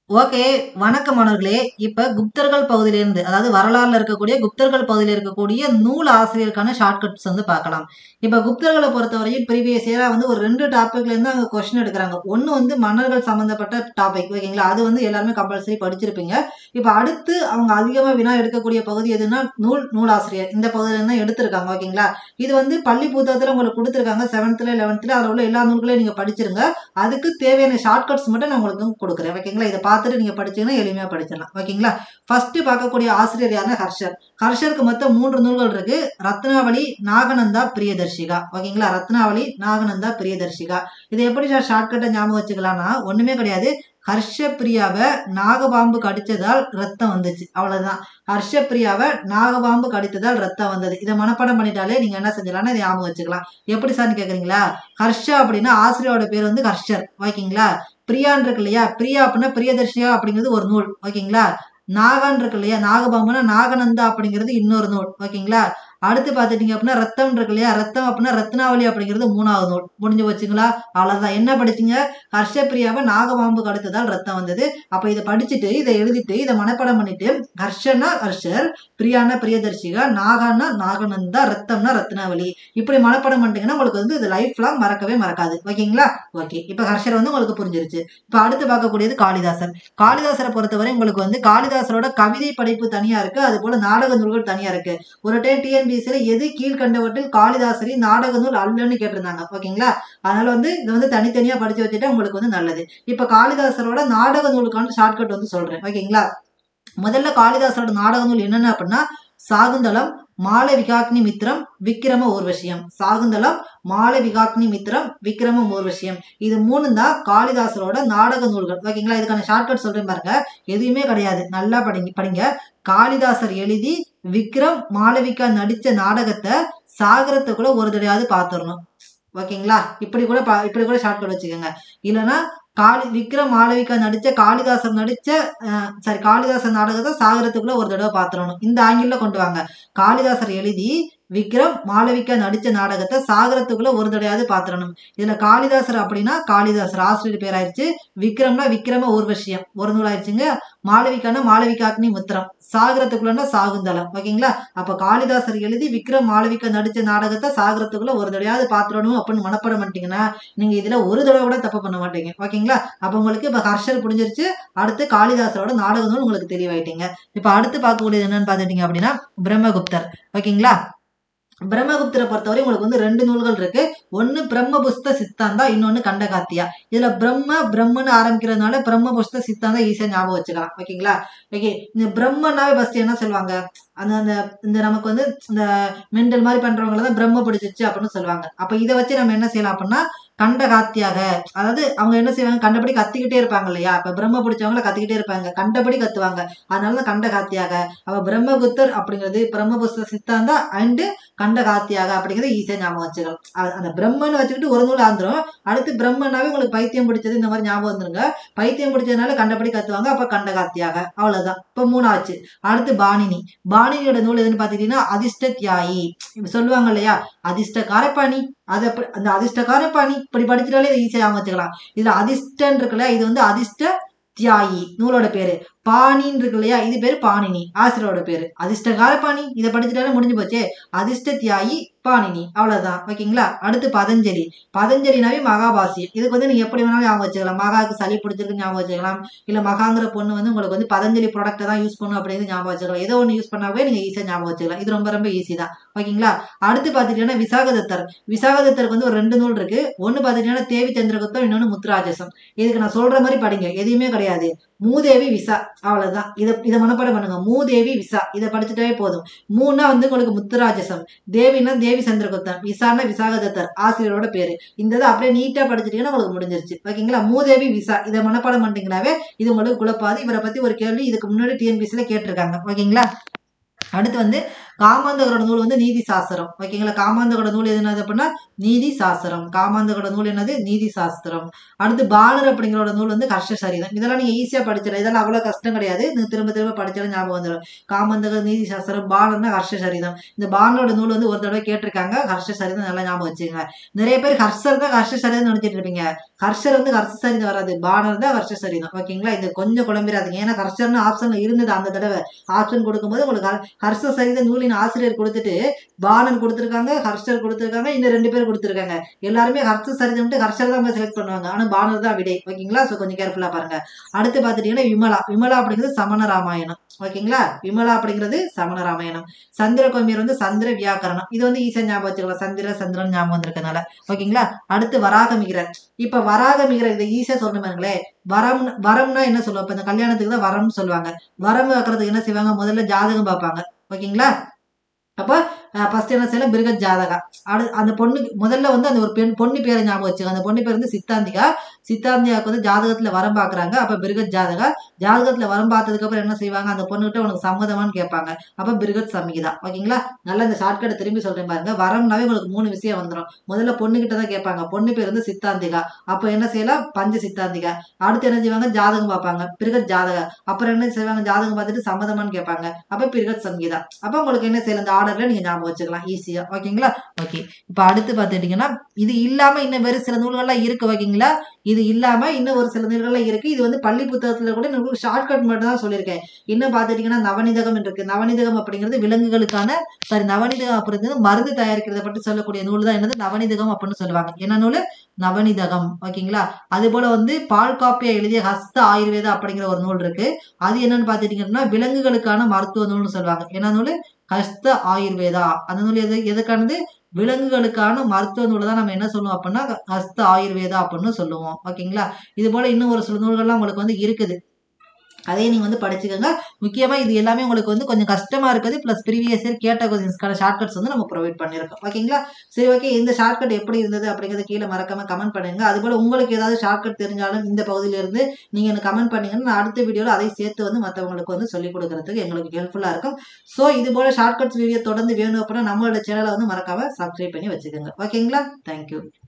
okay வணக்கம் மாணவர்களே இப்ப குப்தர்கள் பகுதியிலிருந்து அதாவது வரலாறுல இருக்கக்கூடிய குப்தர்கள் பகுதியில் இருக்கக்கூடிய நூல் ஆசிரியருக்கான ஷார்ட்கட்ஸ் வந்து பார்க்கலாம் இப்ப குப்தர்களை பொறுத்தவரையும் ப்ரீவியஸ் இயரா வந்து ஒரு ரெண்டு டாபிக்ல இருந்து அவங்க கொஸ்டின் எடுக்கிறாங்க ஒன்னு வந்து மன்னர்கள் சம்பந்தப்பட்ட டாபிக் ஓகேங்களா அது வந்து எல்லாருமே கம்பல்சரி படிச்சிருப்பீங்க இப்ப அடுத்து அவங்க அதிகமா வினா எடுக்கக்கூடிய பகுதி எதுன்னா நூல் நூலாசிரியர் இந்த பகுதியில இருந்து தான் எடுத்திருக்காங்க ஓகேங்களா இது வந்து பள்ளி புத்தகத்துல உங்களுக்கு கொடுத்துருக்காங்க செவன்த்ல லெவன்த்ல அதுல உள்ள எல்லா நூல்களையும் நீங்க படிச்சிருங்க அதுக்கு தேவையான ஷார்ட்கட்ஸ் மட்டும் நான் உங்களுக்கு கொடுக்குறேன் ஓகேங்களா இதை பார்த்துட்டு நீங்க படிச்சீங்கன்னா எளிமையா படிச்சிடலாம் ஓகேங்களா ஃபர்ஸ்ட் பார்க்கக்கூடிய ஆசிரியர் யாருன்னா ஹர்ஷர் ஹர்ஷருக்கு மொத்தம் மூன்று நூல்கள் இருக்கு ரத்னாவளி நாகநந்தா பிரியதர்ஷிகா ஓகேங்களா ரத்னாவளி நாகநந்தா பிரியதர்ஷிகா இது எப்படி சார் ஷார்ட்கட்டை ஞாபகம் வச்சுக்கலாம்னா ஒண்ணுமே கிடையாது ஹர்ஷப்பிரியாவை நாகபாம்பு கடிச்சதால் ரத்தம் வந்துச்சு அவ்வளவுதான் ஹர்ஷப்பிரியாவை நாகபாம்பு கடித்ததால் ரத்தம் வந்தது இதை மனப்பாடம் பண்ணிட்டாலே நீங்க என்ன செஞ்சலாம்னா இதை ஞாபகம் வச்சுக்கலாம் எப்படி சார்னு கேக்குறீங்களா ஹர்ஷா அப்படின்னா ஆசிரியரோட பேர் வந்து ஹர்ஷர் ஓகேங்களா பிரியான் இருக்கு இல்லையா பிரியா அப்படின்னா பிரியதர்ஷியா அப்படிங்கிறது ஒரு நூல் ஓகேங்களா நாகான் இருக்கு இல்லையா நாகபாம்புனா நாகநந்தா அப்படிங்கிறது இன்னொரு நூல் ஓகேங்களா அடுத்து பார்த்துட்டீங்க அப்படின்னா ரத்தம் இருக்கு இல்லையா ரத்தம் அப்படின்னா ரத்னாவளி அப்படிங்கிறது மூணாவது நூல் முடிஞ்சு வச்சுங்களா அவ்வளவுதான் என்ன படிச்சீங்க ஹர்ஷப்பிரியாவை நாகபாம்பு கடுத்ததால் ரத்தம் வந்தது அப்ப இதை படிச்சுட்டு இதை எழுதிட்டு இதை மனப்பாடம் பண்ணிட்டு ஹர்ஷனா ஹர்ஷர் பிரியானா பிரியதர்ஷிகா நாகானா நாகநந்தா ரத்தம்னா ரத்னாவளி இப்படி மனப்பாடம் பண்ணிட்டீங்கன்னா உங்களுக்கு வந்து இது லைஃப் லாங் மறக்கவே மறக்காது ஓகேங்களா ஓகே இப்ப ஹர்ஷர் வந்து உங்களுக்கு புரிஞ்சிருச்சு இப்ப அடுத்து பார்க்கக்கூடியது காளிதாசர் காளிதாசரை பொறுத்தவரை உங்களுக்கு வந்து காளிதாசரோட கவிதை படைப்பு தனியா இருக்கு அது போல நாடக நூல்கள் தனியா இருக்கு ஒரு டைம் டிஎன்பிசியில எது கீழ்கண்டவற்றில் காளிதாசரி நாடக நூல் அல்லன்னு கேட்டிருந்தாங்க ஓகேங்களா அதனால வந்து இது வந்து தனித்தனியா படிச்சு வச்சுட்டா உங்களுக்கு வந்து நல்லது இப்ப காளிதாசரோட நாடக நூலுக்கான ஷார்ட்கட் வந்து சொல்றேன் ஓகேங்களா முதல்ல காளிதாசரோட நாடக நூல் என்னென்ன அப்படின்னா சாகுந்தலம் மாலை விகாக்னி மித்திரம் விக்ரம ஊர்வசியம் சாகுந்தலம் மாலை விகாக்னி மித்திரம் விக்ரம ஊர்வசியம் இது மூணு தான் காளிதாசரோட நாடக நூல்கள் ஓகேங்களா இதுக்கான ஷார்ட்கட் சொல்றேன் பாருங்க எதுவுமே கிடையாது நல்லா படிங்க படிங்க காளிதாசர் எழுதி விக்ரம் மாளவிகா நடிச்ச நாடகத்தை சாகரத்துக்குள்ள ஒரு தடையாவது பார்த்துடணும் ஓகேங்களா இப்படி கூட பா- இப்படி கூட ஷார்ட்கட் வச்சுக்கோங்க இல்லைன்னா காளி விக்ரம் மாளவிகா நடிச்ச காளிதாசர் நடிச்ச சாரி காளிதாசர் நாடகத்தை சாகரத்துக்குள்ள ஒரு தடவை பார்த்துடணும் இந்த ஆங்கில கொண்டு வாங்க காளிதாசர் எழுதி விக்ரம் மாளவிகா நடிச்ச நாடகத்தை சாகரத்துக்குள்ள ஒரு தடையாவது பார்த்துடணும் இதுல காளிதாசர் அப்படின்னா காளிதாசர் ஆசிரியர் பேர் ஆயிடுச்சு விக்ரம்னா விக்ரம ஊர்வசியம் ஒரு நூல் ஆயிடுச்சுங்க மாளவிகானா மாளவிகாக்னி முத்திரம் சாகரத்துக்குள்ளன்னா சாகுந்தலம் ஓகேங்களா அப்ப காளிதாசர் எழுதி விக்ரம் மாளவிகா நடிச்ச நாடகத்தை சாகரத்துக்குள்ள ஒரு தடையாவது பாத்துடணும் அப்படின்னு மனப்பாடம் பண்ணிட்டீங்கன்னா நீங்க இதுல ஒரு தடவை கூட தப்பு பண்ண மாட்டீங்க ஓகேங்களா அப்ப உங்களுக்கு இப்ப ஹர்ஷர் புரிஞ்சிருச்சு அடுத்து காளிதாசரோட நாடக நூல் உங்களுக்கு தெளிவாயிட்டீங்க இப்ப அடுத்து பார்க்கக்கூடியது என்னன்னு பாத்துட்டீங்க அப்படின்னா பிரம்மகுப்தர் ஓகேங்களா பிரம்மகுப்தரை பொறுத்தவரை உங்களுக்கு வந்து ரெண்டு நூல்கள் இருக்கு ஒன்னு பிரம்மபுஸ்த சித்தாந்தா இன்னொன்னு கண்டகாத்தியா இதுல பிரம்ம பிரம்மன்னு ஆரம்பிக்கிறதுனால பிரம்மபுஸ்த சித்தாந்தா ஈஸியா ஞாபகம் வச்சுக்கலாம் ஓகேங்களா ஓகே இந்த பிரம்மனாவே ஃபர்ஸ்ட் என்ன சொல்லுவாங்க அந்த அந்த இந்த நமக்கு வந்து இந்த மெண்டல் மாதிரி பண்றவங்கள தான் பிரம்ம பிடிச்சிச்சு அப்படின்னு சொல்லுவாங்க அப்ப இதை வச்சு நம்ம என்ன செய்யலாம் அப்படின்னா கண்டகாத்தியாக அதாவது அவங்க என்ன செய்வாங்க கண்டபடி கத்திக்கிட்டே இருப்பாங்க இல்லையா இப்ப பிரம்ம பிடிச்சவங்கள கத்திக்கிட்டே இருப்பாங்க கண்டபடி கத்துவாங்க அதனாலதான் கண்டகாத்தியாக அப்ப பிரம்மகுத்தர் அப்படிங்கிறது பிரம்மபுஸ்த சித்தாந்தா அண்டு கண்டகாத்தியாக அப்படிங்கிறது ஈஸியா ஞாபகம் வச்சுக்கலாம் அ- அந்த பிரம்மன்னு வச்சுக்கிட்டு ஒரு நூல் ஆந்துரும் அடுத்து பிரம்மனாவே உங்களுக்கு பைத்தியம் பிடிச்சது இந்த மாதிரி ஞாபகம் வந்துருங்க பைத்தியம் பிடிச்சதுனால கண்டபடி கத்துவாங்க அப்ப கண்டகாத்தியாக அவ்வளவுதான் இப்ப மூணாச்சு அடுத்து பாணினி பாணினியோட நூல் எதுன்னு பாத்தீங்கன்னா அதிர்ஷ்ட தியாயி இப்ப சொல்லுவாங்க இல்லையா அதிர்ஷ்ட காரப்பாணி அது அப்படி அந்த அதிர்ஷ்ட காரப்பாணி இப்படி படிச்சிட்டாலே இதை ஈஸியா ஞாபகம் வச்சுக்கலாம் இதுல அதிர்ஷ்டன் இருக்குல்ல இது வந்து அதிர்ஷ்ட தியாயி நூலோட பேரு பாணின்னு இருக்கு இல்லையா இது பேரு பாணினி ஆசிரியரோட பேரு அதிர்ஷ்டகார பாணி இதை படிச்சுட்டாலே முடிஞ்சு போச்சே அதிர்ஷ்ட தியாயி பாணினி அவ்வளவுதான் ஓகேங்களா அடுத்து பதஞ்சலி பதஞ்சலினாவே மகாபாசியம் இதுக்கு வந்து நீங்க எப்படி வேணாலும் ஞாபகம் வச்சுக்கலாம் மகாவுக்கு சளி பிடிச்சிருக்கு ஞாபகம் வச்சுக்கலாம் இல்ல மகாங்கிற பொண்ணு வந்து உங்களுக்கு வந்து பதஞ்சலி ப்ராடக்ட்டை தான் யூஸ் பண்ணும் அப்படின்னு ஞாபகம் வச்சுக்கலாம் ஏதோ ஒன்று யூஸ் பண்ணாவே நீங்க ஈஸியா ஞாபகம் வச்சுக்கலாம் இது ரொம்ப ரொம்ப ஈஸி தான் ஓகேங்களா அடுத்து பாத்துட்டீங்கன்னா விசாகதத்தர் விசாகதத்தருக்கு வந்து ஒரு ரெண்டு நூல் இருக்கு ஒன்னு பாத்துட்டீங்கன்னா தேவி சந்திரகுப்தம் இன்னொன்னு முத்துராஜசம் இதுக்கு நான் சொல்ற மாதிரி படிங்க எதுவுமே கிடையாது மூதேவி விசா அவ்வளவுதான் இதை இதை மனப்பாடம் பண்ணுங்க மூதேவி விசா இதை படிச்சுட்டாவே போதும் மூணா வந்து உங்களுக்கு முத்துராஜசம் தேவினா தேவி சந்திரகுப்தன் விசானா விசாகதத்தர் ஆசிரியரோட பேரு இந்த இதை அப்படியே நீட்டா படிச்சிட்டீங்கன்னா உங்களுக்கு முடிஞ்சிருச்சு ஓகேங்களா மூதேவி விசா இதை மனப்பாடம் பண்ணிட்டீங்கன்னாவே இது உங்களுக்கு குழப்பாது இவரை பத்தி ஒரு கேள்வி இதுக்கு முன்னாடி டிஎன்பிசில கேட்டிருக்காங்க ஓகேங்களா அடுத்து வந்து காமாந்தகரோட நூல் வந்து நீதி சாஸ்திரம் ஓகேங்களா காமாந்தகரோட நூல் எதுனது அப்படின்னா நீதி சாஸ்திரம் காமாந்தகரோட நூல் என்னது நீதி சாஸ்திரம் அடுத்து பாலர் அப்படிங்கிறோட நூல் வந்து ஹர்ஷ சரிதம் இதெல்லாம் நீங்க ஈஸியா படிச்சிடலாம் இதெல்லாம் அவ்வளவு கஷ்டம் கிடையாது நீங்க திரும்ப திரும்ப படிச்சாலும் ஞாபகம் வந்துடும் காமந்தக நீதி சாஸ்திரம் பாலர்னா ஹர்ஷ சரிதம் இந்த பாலனோட நூல் வந்து ஒரு தடவை கேட்டிருக்காங்க ஹர்ஷ சரிதம் நல்லா ஞாபகம் வச்சுங்க நிறைய பேர் ஹர்ஷர் தான் ஹர்ஷ சரிதம் நினைச்சிட்டு இருப்பீங்க ஹர்ஷர் வந்து ஹர்ஷ சரிதம் வராது பானர் தான் ஹர்ஷ சரிதம் ஓகேங்களா இது கொஞ்சம் குழம்பிடாதீங்க ஏன்னா ஹர்ஷர்னு ஆப்ஷன்ல இருந்தது அந்த தடவை ஆப்ஷன் கொடுக்கும்போது உங்களுக்கு ஹர்- ஹர்ஷ சரித நூலின் ஆசிரியர் கொடுத்துட்டு பாணன் கொடுத்துருக்காங்க ஹர்ஷர் கொடுத்துருக்காங்க இன்னும் ரெண்டு பேர் கொடுத்துருக்காங்க எல்லாருமே ஹர்ஷ சரிதம்ட்டு ஹர்ஷர் தான் செலக்ட் பண்ணுவாங்க ஆனா பானர் தான் விடை ஓகேங்களா ஸோ கொஞ்சம் கேர்ஃபுல்லா பாருங்க அடுத்து பார்த்துட்டீங்கன்னா விமலா விமலா அப்படிங்கிறது சமண ராமாயணம் ஓகேங்களா விமலா அப்படிங்கிறது சமண ராமாயணம் சந்திர கோமியர் வந்து சந்திர வியாக்கரணம் இது வந்து ஈஸியா ஞாபகம் வச்சுக்கலாம் சந்திர சந்திரன் ஞாபகம் வந்திருக்கனால ஓகேங்களா அடுத்து வராகமிகிரர் இப்ப வராகமிகிரர் இதை ஈஸியா சொல்லணும் பாருங்களேன் வரம் வரம்னா என்ன சொல்லுவோம் இப்ப இந்த கல்யாணத்துக்கு தான் வரம்னு சொல்லுவாங்க வரம் வைக்கிறதுக்கு என்ன செய்வாங்க முதல்ல ஜாதகம் பார்ப்பாங்க ஓகேங்களா அப்ப ஃபர்ஸ்ட் என்ன செய்யலாம் பிருகத் ஜாதகா அடு அந்த பொண்ணுக்கு முதல்ல வந்து அந்த ஒரு பெண் பொண்ணு பேரை ஞாபகம் வச்சுக்கோங்க அந்த பொண்ணு பேர் வந்து சித்தாந்திகா சித்தாந்தியாவுக்கு வந்து ஜாதகத்துல வரம் பாக்குறாங்க அப்ப பிருகத் ஜாதகா ஜாதகத்துல வரம் பார்த்ததுக்கு அப்புறம் என்ன செய்வாங்க அந்த பொண்ணுகிட்ட உனக்கு சம்மதமான்னு கேட்பாங்க அப்ப பிருகத் சம்ஹிதா ஓகேங்களா நல்லா இந்த ஷார்ட்கட்டை திரும்பி சொல்றேன் பாருங்க வரம்னாவே உங்களுக்கு மூணு விஷயம் வந்துடும் முதல்ல பொண்ணுகிட்ட தான் கேட்பாங்க பொண்ணு பேர் வந்து சித்தாந்திகா அப்ப என்ன செய்யலாம் பஞ்ச சித்தாந்திகா அடுத்து என்ன செய்வாங்க ஜாதகம் பார்ப்பாங்க பிருகத் ஜாதகா அப்புறம் என்ன செய்வாங்க ஜாதகம் பார்த்துட்டு சம்மதமான்னு கேட்பாங்க அப்ப பிருகத் சங்கீதா அப்ப உங்களுக்கு என்ன செய்யலாம் இந்த ஆர்டர்ல நீங்க ஞாபகம் வச்சுக்கலாம் ஈஸியா ஓகேங்களா ஓகே இப்ப அடுத்து பார்த்துட்டீங்கன்னா இது இல்லாம இன்னும் வேறு சில நூல்கள்லாம் இருக்கு ஓகேங்களா இது இல்லாம இன்னும் ஒரு சில நூல்கள்லாம் இருக்கு இது வந்து பள்ளி புத்தகத்துல கூட உங்களுக்கு ஷார்ட்கட் மட்டும் தான் சொல்லியிருக்கேன் இன்னும் பார்த்துட்டீங்கன்னா நவநிதகம் இருக்கு நவநிதகம் அப்படிங்கிறது விலங்குகளுக்கான சாரி நவநிதகம் அப்படிங்கிறது மருந்து தயாரிக்கிறத பற்றி சொல்லக்கூடிய நூல் தான் என்னது நவநிதகம் அப்படின்னு சொல்லுவாங்க என்ன நூல் நவநிதகம் ஓகேங்களா அது போல வந்து பால் காப்பியா எழுதிய ஹஸ்த ஆயுர்வேதா அப்படிங்கிற ஒரு நூல் இருக்கு அது என்னன்னு பார்த்துட்டீங்கன்னா விலங்குகளுக்கான மருத்துவ நூல்னு சொல்லுவாங்க என்ன நூல் ஹஸ்த ஆயுர்வேதா அந்த நூல் எது எதுக்கானது விலங்குகளுக்கான மருத்துவ நூலை தான் நம்ம என்ன சொல்லுவோம் அப்படின்னா ஹஸ்த ஆயுர்வேதா அப்படின்னு சொல்லுவோம் ஓகேங்களா இது போல இன்னும் ஒரு சில நூல்கள்லாம் உங்களுக்கு வந்து இருக்குது அதையும் நீங்க வந்து படிச்சுக்கோங்க முக்கியமா இது எல்லாமே உங்களுக்கு வந்து கொஞ்சம் கஷ்டமா இருக்குது பிளஸ் ப்ரீவியஸ் இயர் கேட்ட கொஸ்டின்ஸ்க்கான ஷார்ட்கட்ஸ் வந்து நம்ம ப்ரொவைட் பண்ணியிருக்கோம் ஓகேங்களா சரி ஓகே இந்த ஷார்ட்கட் எப்படி இருந்தது அப்படிங்கறத கீழே மறக்காம கமெண்ட் பண்ணுங்க அதுபோல உங்களுக்கு ஏதாவது ஷார்ட்கட் தெரிஞ்சாலும் இந்த பகுதியில இருந்து நீங்க எனக்கு கமெண்ட் பண்ணீங்கன்னா நான் அடுத்த வீடியோல அதை சேர்த்து வந்து மற்றவங்களுக்கு வந்து சொல்லிக் கொடுக்கறதுக்கு எங்களுக்கு ஹெல்ப்ஃபுல்லா இருக்கும் ஸோ இது போல ஷார்ட்கட்ஸ் வீடியோ தொடர்ந்து வேணும் அப்படின்னா நம்மளோட சேனலை வந்து மறக்காம சப்ஸ்கிரைப் பண்ணி வச்சுக்கோங்க ஓகேங்களா தேங்க்யூ